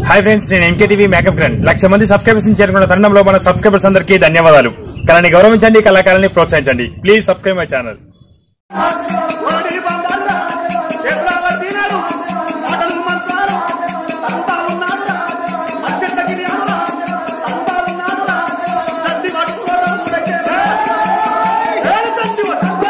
Hi friends నేను MKTV makeup grand lakh మంది subscribers చేరుకున్న తరుణంలో మన సబ్స్క్రైబర్స్ అందరికీ ధన్యవాదాలు కళని గౌరవించండి కళాకారాన్ని ప్రోత్సహించండి ప్లీజ్ సబ్స్క్రైబ్ మై ఛానల్ కోడి బంగారు చేతులాల దీనాలు ఆటలు మంత్రాలు అంతా ఉన్నారు అత్యంతగిరి అమల అంతా ఉన్నారు సత్తి పట్టుకోవడం దగ్గర ఏడు తండ్రి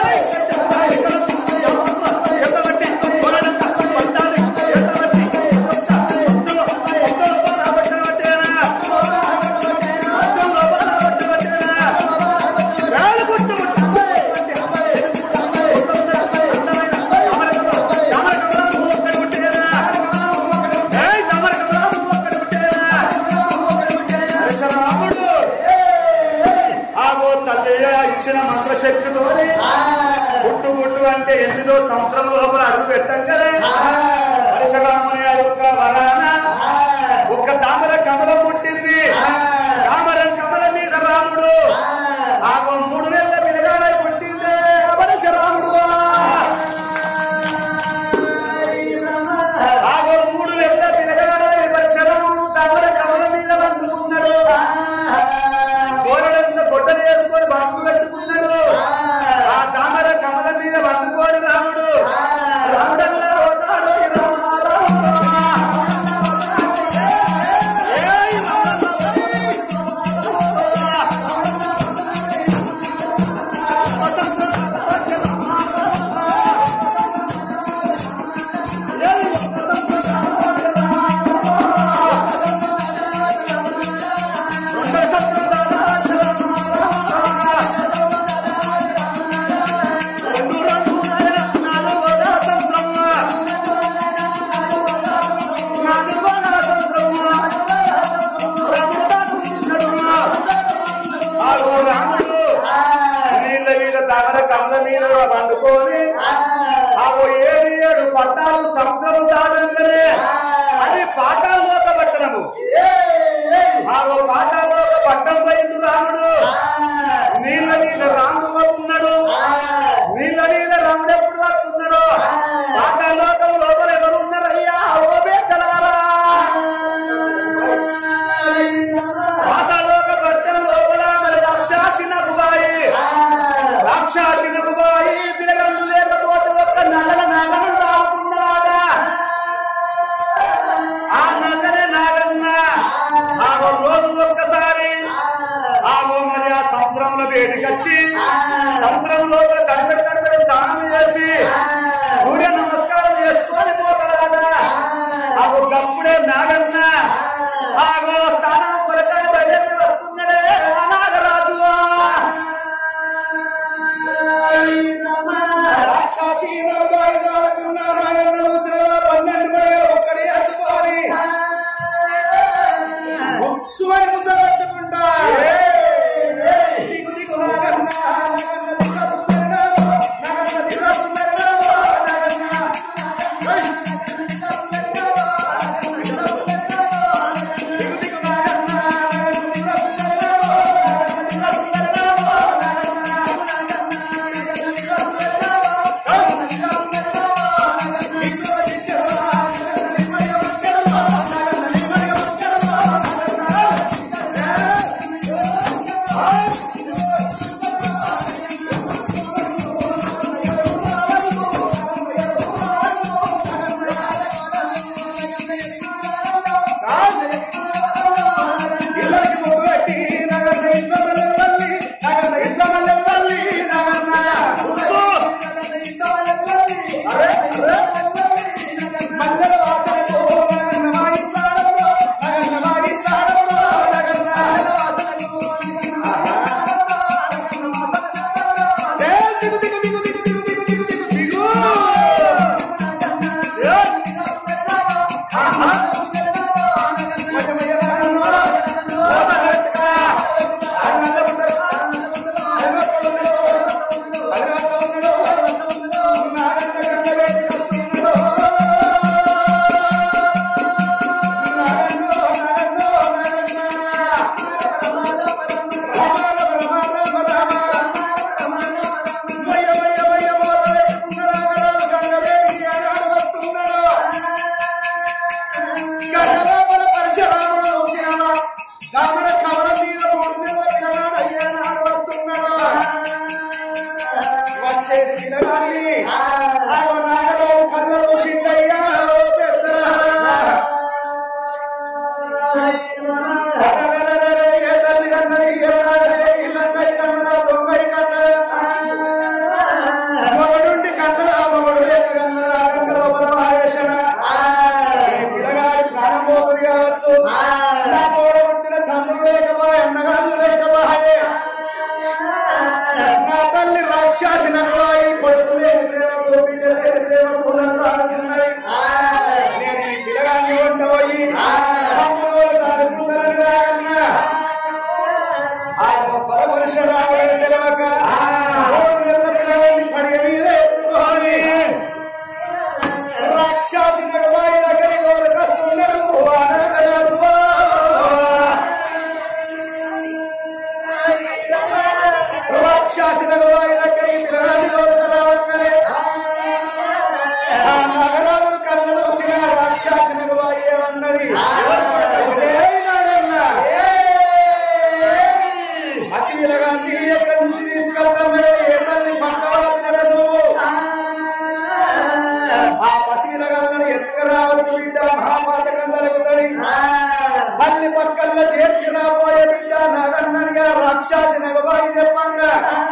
ఎంతబట్టి కొలనంత పట్టాలి ఎంతబట్టి ఇందులో ఇందులో బాధపట్టబట్టేనా ఇందులో బాధపట్టబట్టేనా వేలు పుట్టుబట్టి ఇచ్చిన మంత్రశక్తితో పుట్టు పుట్టు అంటే ఎనిమిదో సంవత్సరం లోపల అడుగు పెట్టం కదా పరశురాముని ఆ యొక్క వరాన ఒక్క తామర కమలం పుట్టింది తామరం కమలం మీద రాముడు ఆగో మూడు నెలల పిల్లగాడై పుట్టిందే పరశురాముడు ఆగో మూడు నెలల పిల్లగాడై పరశురాముడు తామర కమలం మీద వండుకున్నాడు కోరడంత గొడ్డలు వేసుకొని బాంబు కట్టుకున్నాడు ఆ తామర కమల మీద వండుకోని రాముడు రాముడల్లా పోతాడు ఈ రామ రామ ఏయ్ రెండు రంగుల నాలుగోద సంద్రమ్మ నాలుగోద సంద్రమ్మ రాముడు దాటుతున్నాడు ఆగో రాముడు నీళ్ళ మీద తగల కమల మీద పండుకొని ఆగో ఏడు ఏడు పట్టాలు సముద్రం దాటంగానే అది పాఠాల్లోక పట్టణము ఆగో పాఠాల్లోక పట్టం పోయిండు రాముడు నీళ్ళ మీద రాముడు ఉన్నాడు నీళ్ళ మీద రాముడు ఎప్పుడు వస్తున్నాడు పాఠాల్లోకం లోపల ఎవరు ఉన్నారయ్యా ఓ బేకలారా పాతాళలోక పట్టణం లోపల మరి రాక్షసిన గుబాయి రాక్షసిన గుబాయి పిల్లగండు లేకపోతే ఒక్క నగల నగలు తాగుతున్నాడా ఆ నగనే నాగన్న ఆగో రోజు ఒక్కసారి ఆగో మరి ఆ సముద్రంలో వేడికొచ్చి సముద్రం లోపల తడిపెడి తడిపెడి స్నానం చేసి సూర్య నమస్కారం చేసుకొని పోతాడా ఆగో గప్పుడే నాగన్న ఆగో స్థానం కొరకని బయలుదేరి వస్తున్నాడే ఆ నాగరాజు రాక్షసి నవగారి సాగుతున్న నాగన్న ముసలివ పన్నెండు వేల ఒక్కడి వేసుకొని ముస్సుమని ముసగట్టుకుంటా దిగు దిగు నాగన్న నాగన్న దిగ సుందరనామో నాగన్న దిగ సుందరనామో నాగన్న ఏయ్! దిగ సుందరనామో, దిగ సుందరనామో. ఉన్నది కావచ్చు నా తోడ పుట్టిన తమ్ముడు లేకపోయే అన్నగాళ్ళు లేకపోయే నా తల్లి రాక్షసి నగవాయి కొడుకు లేని ప్రేమ బిడ్డ లేని ప్రేమ పూలను సాగుతున్నాయి నేను ఈ పిల్లగాన్ని ఉండబోయి తమ్ముడు సాగుతుందని రాగన్నా ఆయన పరమరుషరామైన తెలవక మూడు నెలల పిల్లవాడిని పడిగ మీద ఎత్తుకోని రాక్షసి నగవాయి దగ్గరికి ఎవరికి వస్తున్నాడు అనగలదు రాక్షసి నగవాయి దగ్గరికి పిల్లగాన్ని ఎవరికి రావగానే ఆ నగరాలు కళ్ళు చూసిన రాక్షసి నగవాయి ఏమన్నది "ఏయ్ నాగన్న, అసలుగా నీ ఎక్కడి నుంచి తీసుకెళ్తామని ఏ తల్లి పక్కవాపినగా నువ్వు ఆ పసిగిలగాలను ఎత్తుకు రావచ్చు బిడ్డ మహాపాతకం జరుగుతుంది తల్లి పక్కల్లో చేర్చి రాబోయే బిడ్డ నాగన్ననిగా రాక్షసి నగబాయి చెప్పంగా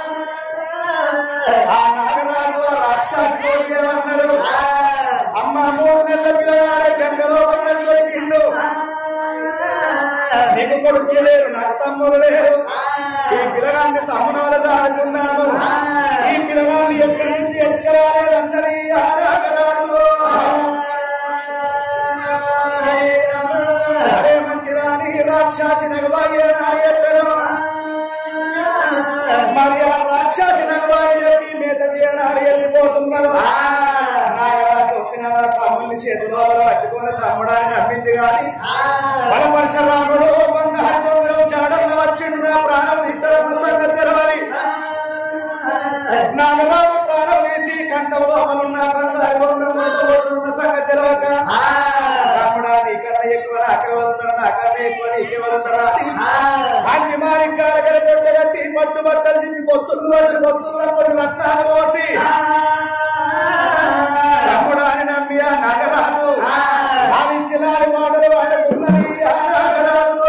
ఆ నాగరాజు ఆ రాక్షసి ఏమన్నాడు అమ్మ మూడు నెలల పిల్లగాడే గంగలో పక్కన దొరికిండు నీకు కొడుకులు లేరు నాకు తమ్ముడు లేరు ఈ పిల్లగాన్ని తమ్మునాలు దాడుకున్నాను ఈ పిల్లగాన్ని ఎక్కడి నుంచి ఎత్తుకురాలేదు అన్నది ఆ నాగరాజు సరే మంచిదాని రాక్షసి నగబాయి అని చెప్పారు మరి ఆ రాక్షసి నగబాయి చెప్పి మేత తీయనాడు వెళ్ళిపోతున్నారు నాగరాజు వచ్చిన తమ్ముడిని చేతిలో పట్టుకొని తమ్ముడాన్ని నమ్మింది గాని మన పరశురాముడు బంగారు బొమ్మలు చాడలు వచ్చిండు నా ప్రాణం ఇద్దరు సంగతి తెలవాలి నాగరాజు ప్రాణం వేసి కంఠం లోపలున్న బంగారు బొమ్మలు సంగతి తెలవక తమ్ముడా నీకన్నా ఎక్కువ నాకే వెళ్తాడు నాకన్నా ఎక్కువ నీకే వెళ్తారా అన్ని మారికాల గడగడ్డ కట్టి పట్టు బట్టలు తిప్పి పొత్తులు వచ్చి పొత్తుల్లో కొన్ని రత్నాలు పోసి తమ్ముడా అని నమ్మి ఆ నగరాలు సాధించిన మాటలు వాడుకున్నది ఆ నగరాలు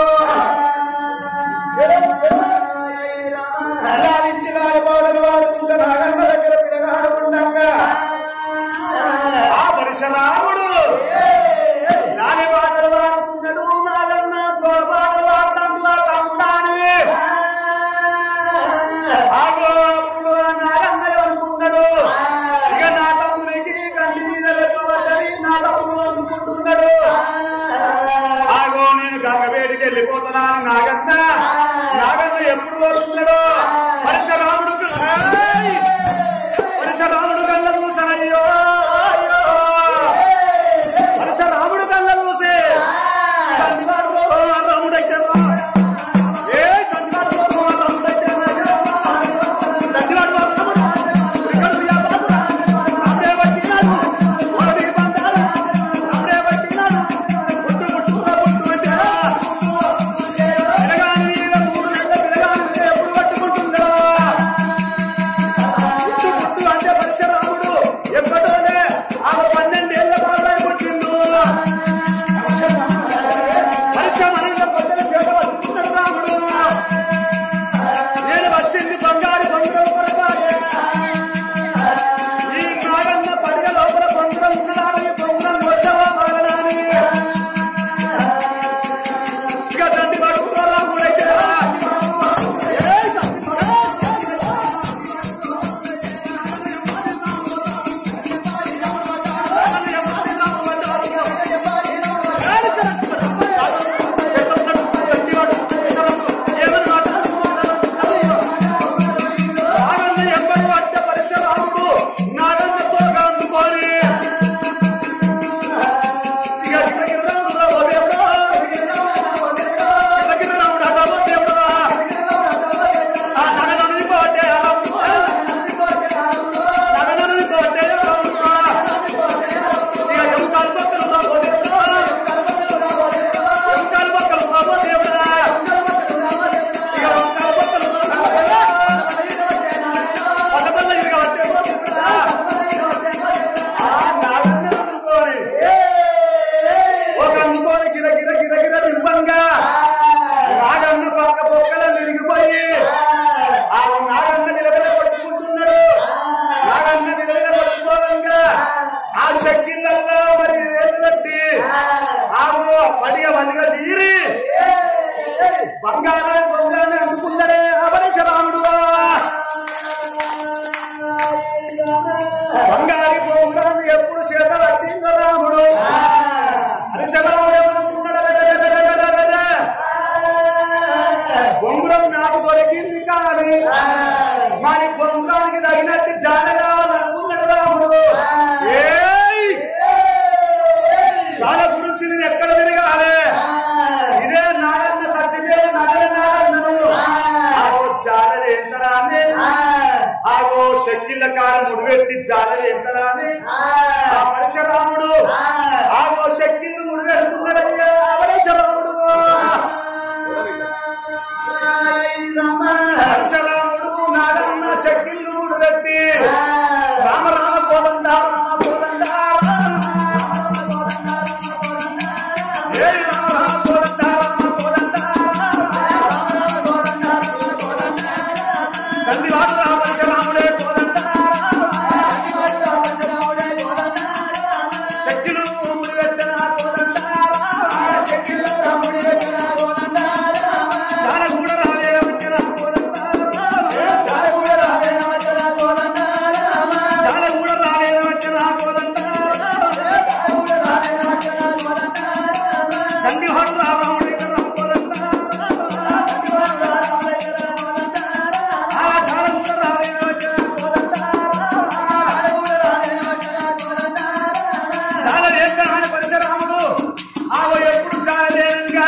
సాధించిన మాటలు వాడుకుంటే నాగన్న దగ్గర పిల్లగాడు ఉండగా ఆ పరశురాముడు నాని పాటలు వాడుతున్నాడు నాగన్న తోడ పాటలు వాడుతాడు ఆ తమ్ముడాని ఆగో అప్పుడు ఆ నాగన్న అనుకున్నాడు ఇక నా తమ్ముడికి కంటి మీద లెక్క పడ్డది నా తమ్ముడు అనుకుంటున్నాడు ఆగో నేను గంగవేడికి వెళ్ళిపోతున్నాను నాగన్న నాగన్న ఎప్పుడు వస్తున్నాడు పరశురాముడు ఏయ్! పరశురాముడు కళ్ళ చూసాయ్యో అయ్యో పరశురాముడు కళ్ళ చూసే తండ్రివాడు రాముడైతే రా. ఏ తండ్రివాడు రాముడైతే రా. తండ్రివాడు రాముడు. ఇక్కడ వ్యాపారం. అప్పుడే పట్టినాడు. వాడి బంగారం. అప్పుడే పట్టినాడు. పుట్టు పుట్టురా పుట్టు పెట్టా. పిల్లగాని మీద మూడు నెలల పిల్లగాని మీద ఎప్పుడు పట్టుకుంటుందా పడిగ వండిగా చీరి బంగారం బొంగాన్ని అందుకున్నడే అపరిశరాముడు బంగారి బొంగాన్ని ఎప్పుడు చేత పట్టిందో రాముడు హరిశరాముడు ఏమనుకున్నాడు బొంగురం నాకు దొరికింది కానీ మరి బొంగురానికి తగినట్టు జానగా అనుకున్నాడు రాముడు ఏయ్! చాలా గురించి నేను ఎక్కడ తిరగాలి ఇదే నాగన్న సచివేద నగర నాగన్నను ఆగో జాలరి ఎంతరా అని ఆగో శక్తిల కాలం ముడిపెట్టి జాలరి ఎంతరా అని ఆ పరశురాముడు ఆగో శక్తిని ముడిపెడుతున్నాడయ్యా పరశురాముడు పరశురాముడు నాగన్న శక్తిని ముడిపెట్టి రామ రామ కోదండ రామ కోదండ ఏ రామ రామ కోదండ రామ కోదండ తండ్రి వాడు రామ పరశురాముడే కోదండ శక్తులు ముడిపెట్టిన కోదండ చాలా కూడా రాలే వచ్చిన కోదండ చాలా కూడా రాలే వచ్చిన కోదండ తండ్రి వాడు రాముడే కోదండ ఆ చాలా కూడా రాలే వచ్చిన కోదండ చాలా వేస్తామని పరశురాముడు ఆవు ఎప్పుడు చాలా వేరంగా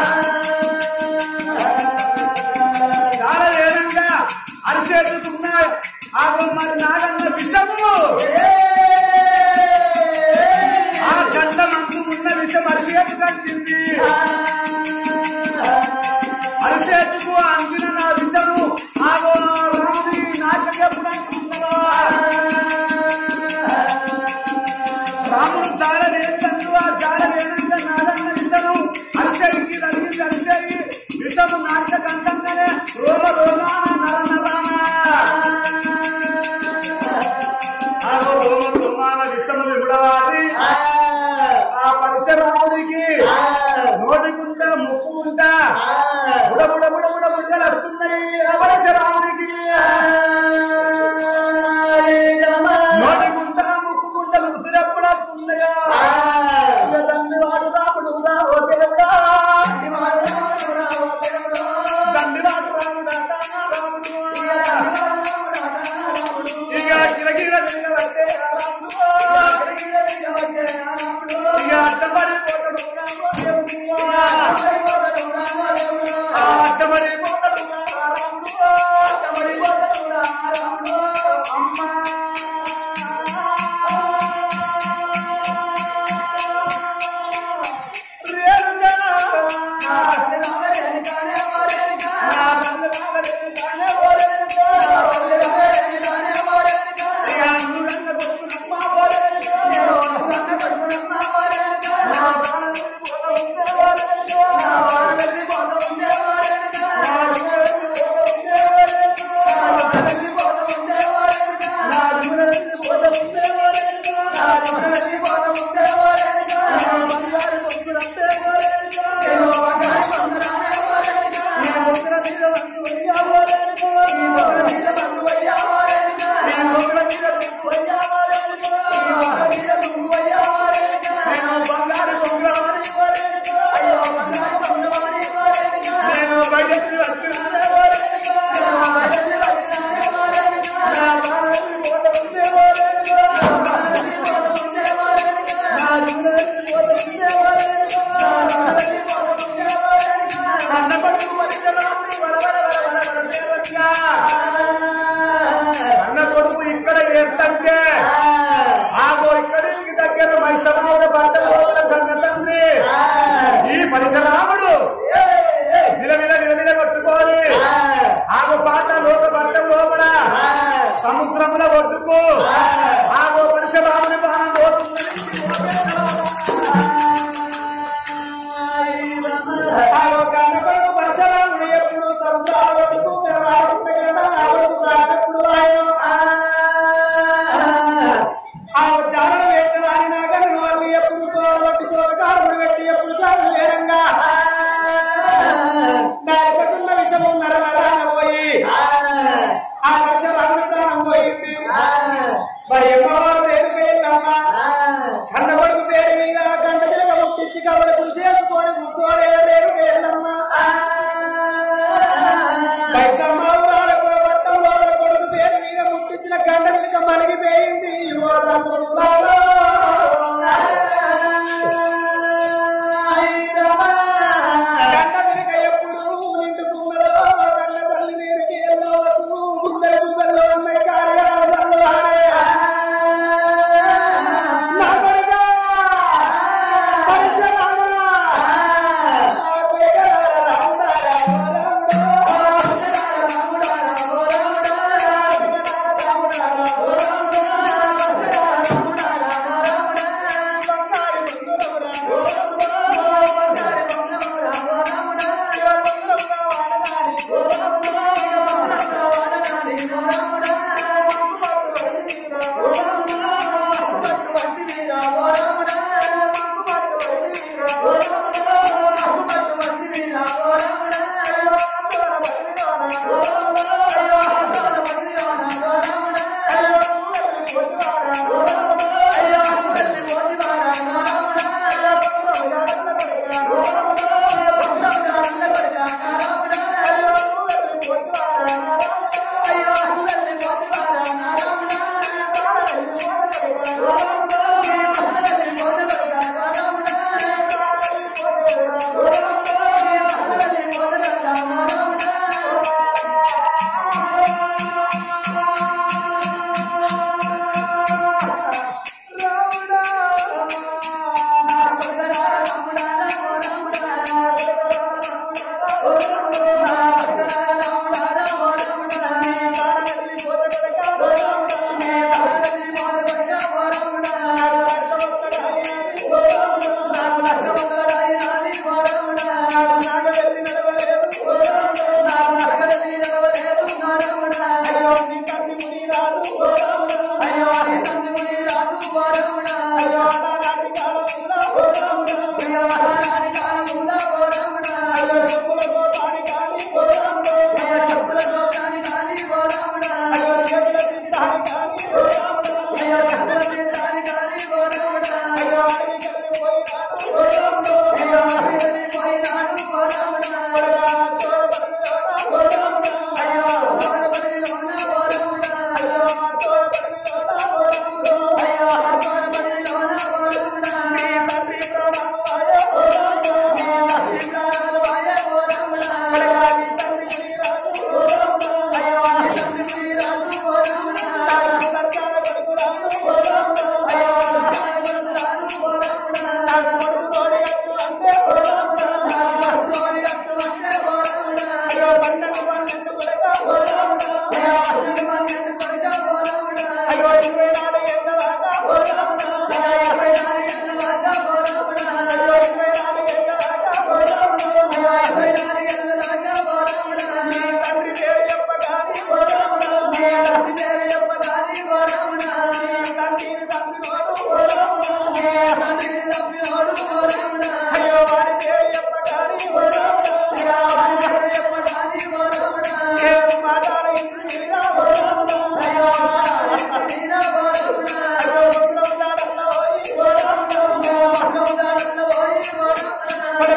చాలా వేరంగా అరిసేతుకున్న ఆవు మరి నాగన్న విషము ఆ గంట మందు ఉన్న విషం అరిసేతు కంటింది అరిసేతుకు అందిన నా విషము ఆగో రాముడి నాటకం ఎప్పుడు అంటున్నాడో రాముడు చాలా వేదండు ఆ చాలా వేదంగా నాదన్న విషము అరిసరికి తగిలింది అరిసరి విషము నాటక కంటంగానే రోమ రోమాన నర నరాన ఆగో రోమ రోమాన విషము విగుడవారి ఆ పరిసరాముడికి నోటికుంట ముక్కుంట బుడ బుడ బుడ బుడ బుడగలు వస్తున్నాయి ఆ పరిసరాముడికి నోటికుంట ముక్కుకుంట ముసురెప్పుడు వస్తున్నాయా ఇక తండ్రి వాడు రాముడు రా ఓ దేవుడా తండ్రి వాడు రాముడు అంట రాముడు ఇక గిరగిర గిరగలే రాముడు ఇక అడ్డమరిపోతాడు రాముడు దేవుడా. ఆ అడ్డమరిపోతాడు రాముడు అమ్మా రేణుకా. నా తల్లి రామరేణుకానే ఓ రేణుకా. ఇక అన్నులన్న కొడుకునమ్మ ఓ రేణుకా. నా ప్రాణం వెళ్ళిపోతా ఉందే ఓ రేణుకా. నా ప్రాణం వెళ్ళిపోతా ఉందే ఓ రేణుకా. నా ప్రాణం వెళ్ళిపోతా ఉందే ఓ రేణుకా. నా జీవన వెళ్ళిపోతా ఉందే ఓ రేణుకా. నా బంగారు కొడుకునంటే ఓ రేణుకా. నీ ముద్ర మీద వంగి వయ్యా ఓ రేణుకా. నీ ముద్ర మీద వంగి వయ్యా ఓ రేణుకా. నీ ముద్ర మీద వంగి వయ్యా ఓ రేణుకా. నేను బంగారు బొంగరాని ఓ రేణుకా.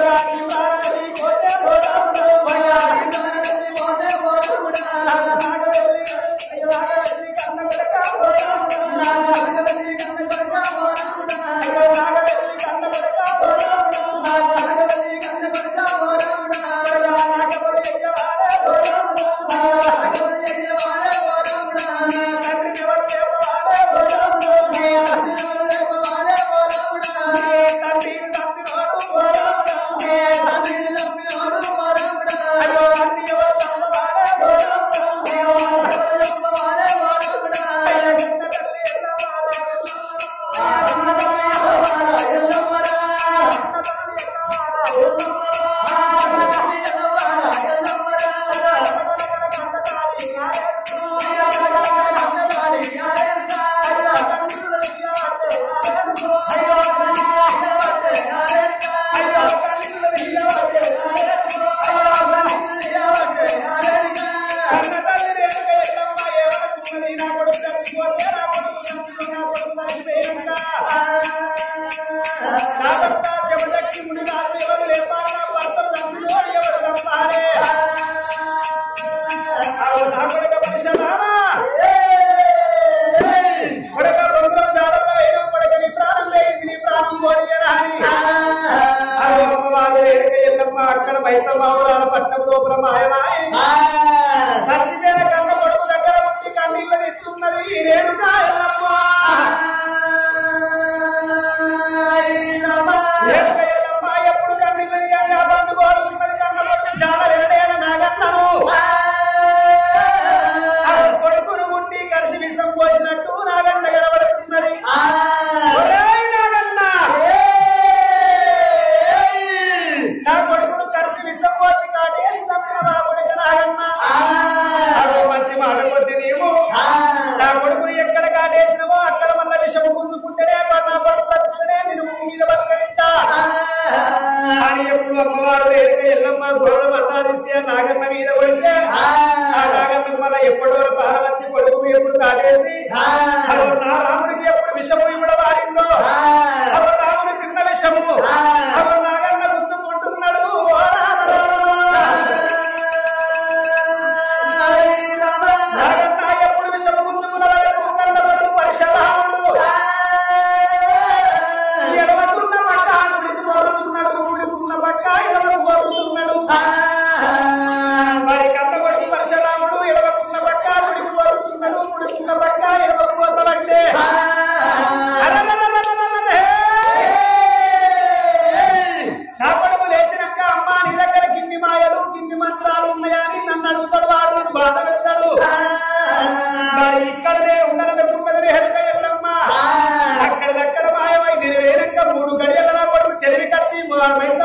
అక్కడ మైసమ్మావురాల పట్టణం లోపల మాయనాయి సచ్చిపోయిన కన్న కొడుకు దగ్గర ఉండి కన్నీళ్ళ ఎత్తున్నది ఈ రేణుకా ఎల్లమ్మ. రేణుక ఎల్లమ్మ ఎప్పుడు కన్నీళ్ళ తీయంగా బంధు కోరుకున్నది కన్న కొడుకు చాలా వెరడైన నాగన్నను ఆ కొడుకును ముట్టి కలిసి విషం పోసినట్టు నాగన్న కనబడుతున్నది ఒరేయ్ నాగన్న నా కొడుకును కలిసి విషం పోసి కాటేసి చంపిన నా కొడుకు నాగన్న అదో మంచి మాట కొద్ది నీవు నా కొడుకుని ఎక్కడ కాటేసినవో అక్కడ మళ్ళీ విషము గుంజుకుంటేనే నా కొడుకు బతుకుతేనే నేను భూమి మీద బతకరింటా అని ఎప్పుడు అమ్మవారు ఎరుక ఎల్లమ్మ గొడవ పట్టాదిస్తే నాగన్న మీద పడితే ఆ నాగన్నకు మళ్ళీ ఎప్పటి వరకు బాధ వచ్చి కొడుకు ఎప్పుడు కాటేసి అదో నా రాముడికి ఎప్పుడు విషము ఇవ్వడం వారిందో అదో రాముడు తిన్న విషము అదో నాగన్న గుర్తుకుంటున్నాడు ఓ రామ రామ. నాగన్న ఎప్పుడు విషము గుర్తుకున్న వరకు కన్నబడు పరిశరాముడు ఎడవకున్న పక్క నుడికి కోరుతున్నాడు ఊడికున్న పక్క ఎడవకు కోరుతున్నాడు మరి కన్నబడి పరశురాముడు ఎడవకున్న పక్క నుడికి కోరుతున్నాడు ఊడికున్న పక్క ఎడవకు పోతాడంటే నా కొడుకు లేచినాక అమ్మా నీ దగ్గర కిన్ని మాయలు కిన్ని మంత్రాలు ఉన్నాయని నన్ను అడుగుతాడు వాడు నన్ను బాధ పెడతాడు మరి ఇక్కడనే ఉండననుకున్నది హెల్క ఎల్లమ్మ అక్కడదక్కడ మాయమై నేను వేరక్క మూడు గడియల నా కొడుకు తెలివి కచ్చి మైస